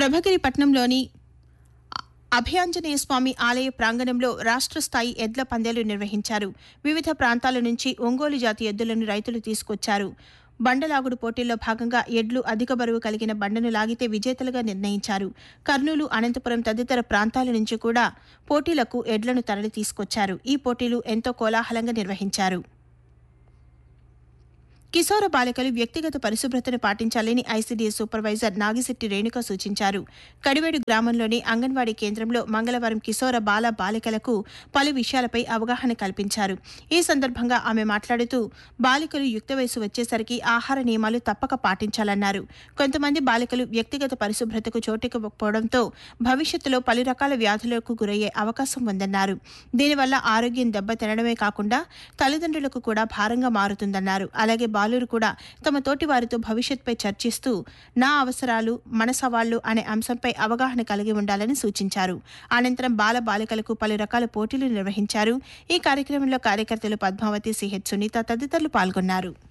ప్రభగిరి పట్నంలోని అభయాంజనేయ స్వామి ఆలయ ప్రాంగణంలో రాష్ట్ర స్థాయి ఎడ్ల పందేలు నిర్వహించారు వివిధ ప్రాంతాల నుంచి ఒంగోలు జాతి ఎద్దులను రైతులు తీసుకొచ్చారు బండలాగుడు పోటీల్లో భాగంగా ఎడ్లు అధిక బరువు కలిగిన బండను లాగితే విజేతలుగా నిర్ణయించారు కర్నూలు అనంతపురం తదితర ప్రాంతాల నుంచి కూడా పోటీలకు ఎడ్లను తరలి తీసుకొచ్చారు ఈ పోటీలు ఎంతో కోలాహలంగా నిర్వహించారు కిశోర బాలికలు వ్యక్తిగత పరిశుభ్రతను పాటించాలని ఐసీడీఎస్ సూపర్వైజర్ నాగిశెట్టి రేణుక సూచించారు కడివేడు గ్రామంలోని అంగన్వాడీ కేంద్రంలో మంగళవారం కిశోర బాల బాలికలకు పలు విషయాలపై అవగాహన కల్పించారు ఈ సందర్భంగా ఆమె మాట్లాడుతూ బాలికలు యుక్త వయసు వచ్చేసరికి ఆహార నియమాలు తప్పక పాటించాలన్నారు కొంతమంది బాలికలు వ్యక్తిగత పరిశుభ్రతకు చోటివ్వకపోవడంతో భవిష్యత్తులో పలు రకాల వ్యాధులకు గురయ్యే అవకాశం ఉందన్నారు దీనివల్ల ఆరోగ్యం దెబ్బతినడమే కాకుండా తల్లిదండ్రులకు కూడా భారంగా మారుతుందన్నారు అలాగే బాలురు కూడా తమ తోటి వారితో భవిష్యత్పై చర్చిస్తూ నా అవసరాలు మన సవాళ్లు అనే అంశంపై అవగాహన కలిగి ఉండాలని సూచించారు అనంతరం బాల బాలికలకు పలు రకాల పోటీలు నిర్వహించారు ఈ కార్యక్రమంలో కార్యకర్తలు పద్మావతి సిహెచ్ సునీత తదితరులు పాల్గొన్నారు